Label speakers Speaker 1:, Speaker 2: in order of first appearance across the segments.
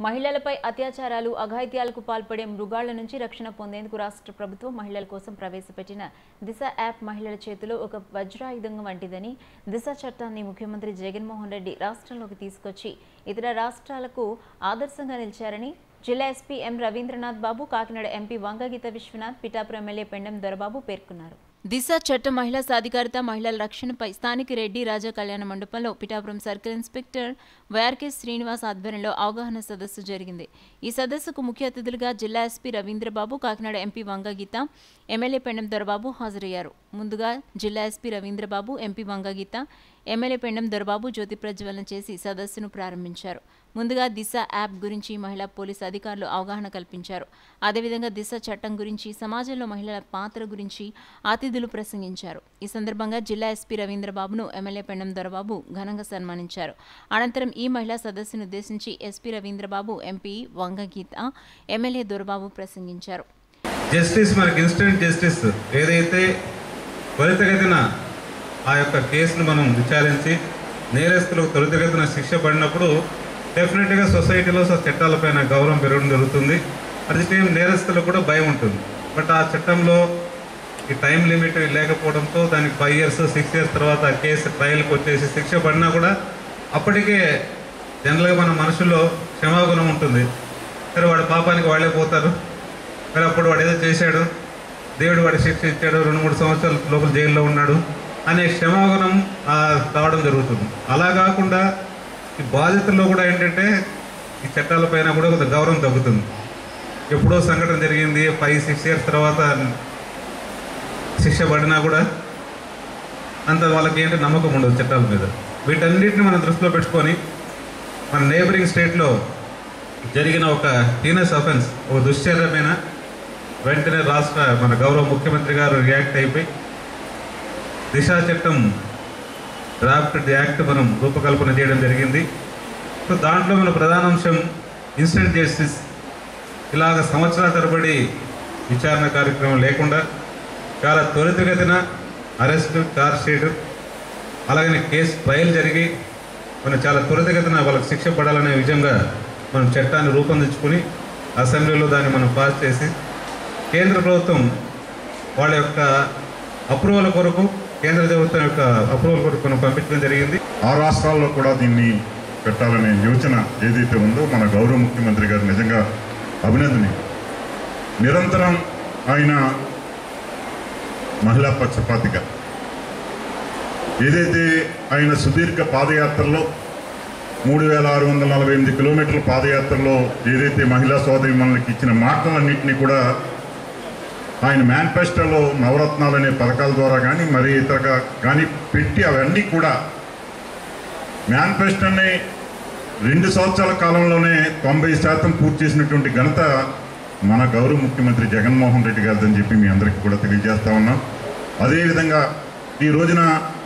Speaker 1: మహిళలపై అత్యాచారాలు అఘాయిత్యాలకు పాల్పడే మృగాళ్ల నుంచి రక్షణ పొందేందుకు రాష్ట్ర ప్రభుత్వం మహిళల కోసం ప్రవేశపెట్టిన దిశ యాప్ మహిళల చేతిలో ఒక వజ్రాయుధం వంటిదని దిశ చట్టాన్ని ముఖ్యమంత్రి జగన్మోహన్ రెడ్డి రాష్ట్రంలోకి తీసుకొచ్చి ఇతర రాష్ట్రాలకు ఆదర్శంగా నిలిచారని జిల్లా SP M Ravindranath Babu Kakinada MP Vanga Geetha Vishwanath Pithapuram MLA Pendem Dorababu పేర్కొన్నారు దిశ చట్ట మహిళా సాధికారత మహిళల రక్షణపై స్థానిక రెడ్డి రాజా కళ్యాణ మండపంలో Pithapuram circle inspector YRK Srinivas ఆధ్వర్యంలో అవగాహన సదస్సు జరిగింది ఈ సదస్సుకు ముఖ్య అతిథులుగా జిల్లా SP Ravindrababu Kakinada MP Vanga Geetha MLA Pendem Dorababu హాజరయ్యారు ముందుగా జిల్లా SP Ravindrababu MP Vanga Geetha MLA Pendem Dorababu జ్యోతి ప్రజ్వలన చేసి సదస్సును ప్రారంభించారు ముందుగా దిశ యాప్ గురించి మహిళా పోలీసు అధికారులు అవగాహన కల్పించారు అదేవిధంగా దిశ చట్టం గురించి సమాజంలో మహిళల పాత్ర గురించి అతిథులు ప్రసంగించారు ఈ సందర్భంగా జిల్లా ఎస్పీ రవీంద్రబాబును ఎమ్మెల్యే పెండం దొరబాబు ఘనంగా సన్మానించారు అనంతరం ఈ మహిళా సదస్సును ఉద్దేశించి SP Ravindrababu MP Vanga Geetha MLA Dorababu ప్రసంగించారు
Speaker 2: జస్టిస్ మనకి ఇన్స్టెంట్ జస్టిస్ ఏదైతే త్వరితగతిన ఆ యొక్క కేసును మనం విచారించి నేరస్తులకు త్వరితగతిన శిక్ష పడినప్పుడు డెఫినెట్గా సొసైటీలో సో చట్టాలపైన గౌరవం పెరగడం జరుగుతుంది అదే టైం నేరస్తులకు కూడా భయం ఉంటుంది బట్ ఆ చట్టంలో ఈ టైం లిమిట్ లేకపోవడంతో దానికి ఫైవ్ ఇయర్స్ సిక్స్ ఇయర్స్ తర్వాత ఆ కేసు ట్రయల్కి వచ్చేసి శిక్ష పడినా కూడా అప్పటికే జనరల్గా మన మనుషుల్లో క్షమాగుణం ఉంటుంది సరే వాడి పాపానికి వాళ్ళే పోతారు మరి అప్పుడు వాడు ఏదో చేశాడు దేవుడు వాడి శిక్ష ఇచ్చాడు రెండు మూడు సంవత్సరాల లోపల జైల్లో ఉన్నాడు అనే క్షమాగుణం ఆ, రావడం జరుగుతుంది అలా కాకుండా ఈ బాధితుల్లో కూడా ఏంటంటే ఈ చట్టాలపైన కూడా కొంత గౌరవం తగ్గుతుంది ఎప్పుడో సంఘటన జరిగింది ఫైవ్ సిక్స్ ఇయర్స్ తర్వాత శిక్ష పడినా కూడా అంత వాళ్ళకి ఏంటి నమ్మకం ఉండదు చట్టాల మీద వీటన్నిటిని మనం దృష్టిలో పెట్టుకొని మన నేబరింగ్ స్టేట్లో జరిగిన ఒక హీనస్ అఫెన్స్ ఒక దుశ్చర్యమైన వెంటనే రాష్ట్ర మన గౌరవ ముఖ్యమంత్రి గారు రియాక్ట్ అయిపోయి దిశా చట్టం డ్రాఫ్ట్ యాక్ట్ మనం రూపకల్పన చేయడం జరిగింది సో దాంట్లో మన ప్రధాన అంశం ఇన్స్టెంట్ జస్టిస్ ఇలాగ సంవత్సరాల తరబడి విచారణ కార్యక్రమం లేకుండా చాలా త్వరితగతిన అరెస్ట్ చార్జ్ షీట్ అలాగనే కేసు ట్రయల్ జరిగి మనం చాలా త్వరితగతిన వాళ్ళకి శిక్ష పడాలనే విధంగా మనం చట్టాన్ని రూపొందించుకుని అసెంబ్లీలో దాన్ని మనం పాస్ చేసి కేంద్ర ప్రభుత్వం వాళ్ళ యొక్క అప్రూవల్ కొరకు కేంద్ర ప్రభుత్వం యొక్క అప్రూవల్ కొరకు మనం పంపించడం జరిగింది
Speaker 3: ఆ రాష్ట్రాల్లో కూడా దీన్ని పెట్టాలనే యోచన ఏదైతే ఉందో మన గౌరవ ముఖ్యమంత్రి గారు నిజంగా అభినందనీయం నిరంతరం ఆయన మహిళా పక్షపాతిగా ఏదైతే ఆయన సుదీర్ఘ పాదయాత్రలో మూడు వేల ఆరు వందల నలభై ఎనిమిది కిలోమీటర్ల పాదయాత్రలో ఏదైతే మహిళా సోదరి మనకి ఇచ్చిన మాటలన్నింటినీ కూడా ఆయన మేనిఫెస్టోలో నవరత్నాలు అనే పథకాల ద్వారా కానీ మరి ఇతరగా కానీ పెట్టి అవన్నీ కూడా మేనిఫెస్టోని రెండు సంవత్సరాల కాలంలోనే తొంభై శాతం పూర్తి చేసినటువంటి ఘనత మన గౌరవ ముఖ్యమంత్రి జగన్మోహన్ రెడ్డి గారిదని చెప్పి మీ అందరికీ కూడా తెలియజేస్తా ఉన్నాం అదేవిధంగా ఈ రోజున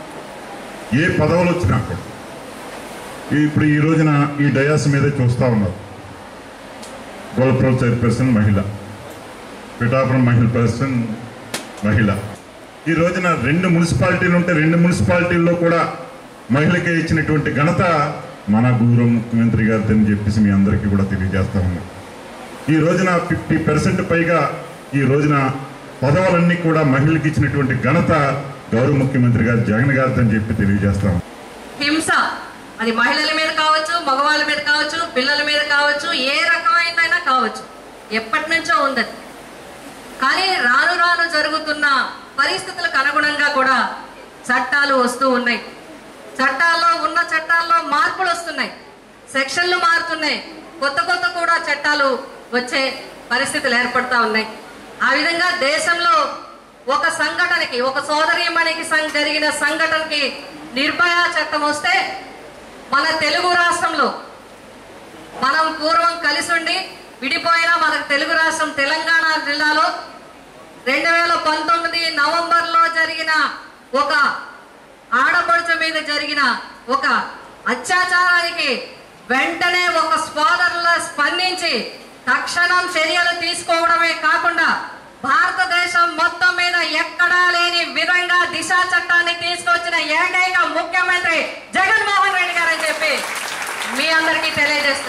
Speaker 3: ఏ పదవులు వచ్చినా కూడా ఇప్పుడు ఈ రోజున ఈ డయాస్ మీద చూస్తూ ఉన్నారు గోల్ప్రోల్ చైర్పర్సన్ మహిళ పిఠాపురం మహిళ పర్సన్ మహిళ ఈ రోజున రెండు మున్సిపాలిటీలు ఉంటే రెండు మున్సిపాలిటీల్లో కూడా మహిళకే ఇచ్చినటువంటి ఘనత మన గౌరవ ముఖ్యమంత్రి గారితో అని చెప్పేసి మీ అందరికీ కూడా తెలియజేస్తా ఉన్నాం ఈ రోజున ఫిఫ్టీ పర్సెంట్ పైగా ఈ రోజున పదవులన్నీ కూడా మహిళకి ఇచ్చినటువంటి ఘనత గౌరవ ముఖ్యమంత్రి గారు జగన్ గారితో అని చెప్పి తెలియజేస్తాం
Speaker 4: హింస అది మహిళల మీద కావచ్చు మగవాళ్ళ మీద కావచ్చు పిల్లల మీద కావచ్చు ఏ రకమైనదైనా కావచ్చు ఎప్పటి నుంచో ఉంది అది. కానీ రాను రాను జరుగుతున్న పరిస్థితులకు అనుగుణంగా కూడా చట్టాలు వస్తూ ఉన్నాయి చట్టాల్లో ఉన్న చట్టాల్లో మార్పులు వస్తున్నాయి సెక్షన్లు మారుతున్నాయి కొత్త కొత్త కూడా చట్టాలు వచ్చే పరిస్థితులు ఏర్పడతా ఉన్నాయి ఆ విధంగా దేశంలో ఒక సంఘటనకి ఒక సోదరీమణికి సం- జరిగిన సంఘటనకి నిర్భయ చట్టం వస్తే మన తెలుగు రాష్ట్రంలో మనం పూర్వం కలిసి ఉండి విడిపోయిన మనకు తెలుగు రాష్ట్రం తెలంగాణ జిల్లాలో రెండు వేల పంతొమ్మిది నవంబర్లో జరిగిన ఒక ఆడపడుచు మీద జరిగిన ఒక అత్యాచారానికి వెంటనే ఒక స్పాదర్లో స్పందించి తక్షణం చర్యలు తీసుకోవడమే కాకుండా భారతదేశం మొత్తం మీద ఎక్కడా లేని విధంగా దిశ చట్టాన్ని తీసుకొచ్చిన ఏకైక ముఖ్యమంత్రి జగన్మోహన్ రెడ్డి గారని చెప్పి మీ అందరికీ తెలియజేస్తున్నాను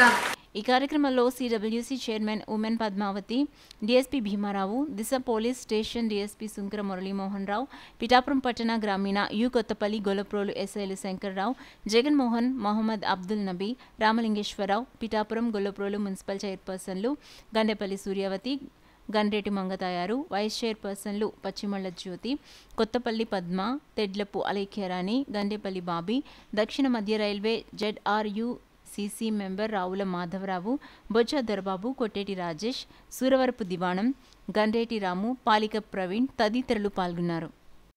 Speaker 1: ఈ కార్యక్రమంలో CWC chairman women Padmavathi DSP Bhimarao Disha police station DSP Sunkara Muralimohan Rao Pithapuram పట్టణ గ్రామీణ యు కొత్తపల్లి గొల్లప్రోలు ఎస్ఐలు శంకర్రావు జగన్మోహన్ మొహమ్మద్ అబ్దుల్ నబీ రామలింగేశ్వరరావు పిఠాపురం గొల్లప్రోలు మున్సిపల్ చైర్పర్సన్లు గండేపల్లి సూర్యవతి గండ్రేటి మంగతాయారు వైస్ చైర్పర్సన్లు పశ్చిమళ్ళ జ్యోతి కొత్తపల్లి పద్మ తెడ్లపు అలేఖ్యరాణి గండేపల్లి బాబీ దక్షిణ మధ్య railway ZRU CC member Ravula Madhavarao Bojja Dorababu Kotteti Rajesh Suravarapu Diwanam Gandreti Ramu Palika Praveen తదితరులు పాల్గొన్నారు